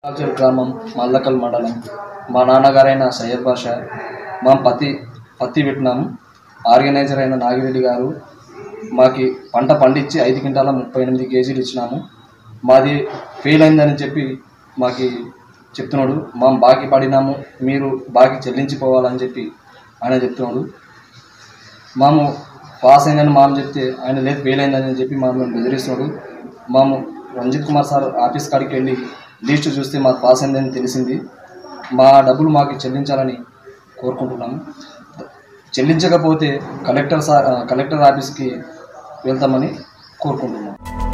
కాల్చల్ గ్రామం మల్లకల్ మండలం మా నాన్నగారైన సయ్యద్ బాషా మా పత్తి పత్తి పెట్టినాము ఆర్గనైజర్ అయిన నాగిరెడ్డి గారు మాకి పంట పండించి ఐదు క్వింటాల ముప్పై ఎనిమిది కేజీలు ఇచ్చినాము మాది ఫెయిల్ అయిందని చెప్పి మాకి చెప్తున్నాడు మా బాకీ పడినాము మీరు బాకీ చెల్లించిపోవాలని చెప్పి ఆయన చెప్తున్నాడు మాము పాస్ అయిందని మామ చెప్తే ఆయన లేదు ఫెయిల్ అయిందని చెప్పి మమ్మల్ని బెదిరిస్తున్నాడు మాము రంజిత్ కుమార్ సార్ ఆఫీస్ కాడికి వెళ్ళి లిస్ట్ చూస్తే మాకు పాస్ అయిందని తెలిసింది మా డబ్బులు మాకు చెల్లించాలని కోరుకుంటున్నాము చెల్లించకపోతే కలెక్టర్ సార్ కలెక్టర్ ఆఫీస్కి వెళ్తామని కోరుకుంటున్నాం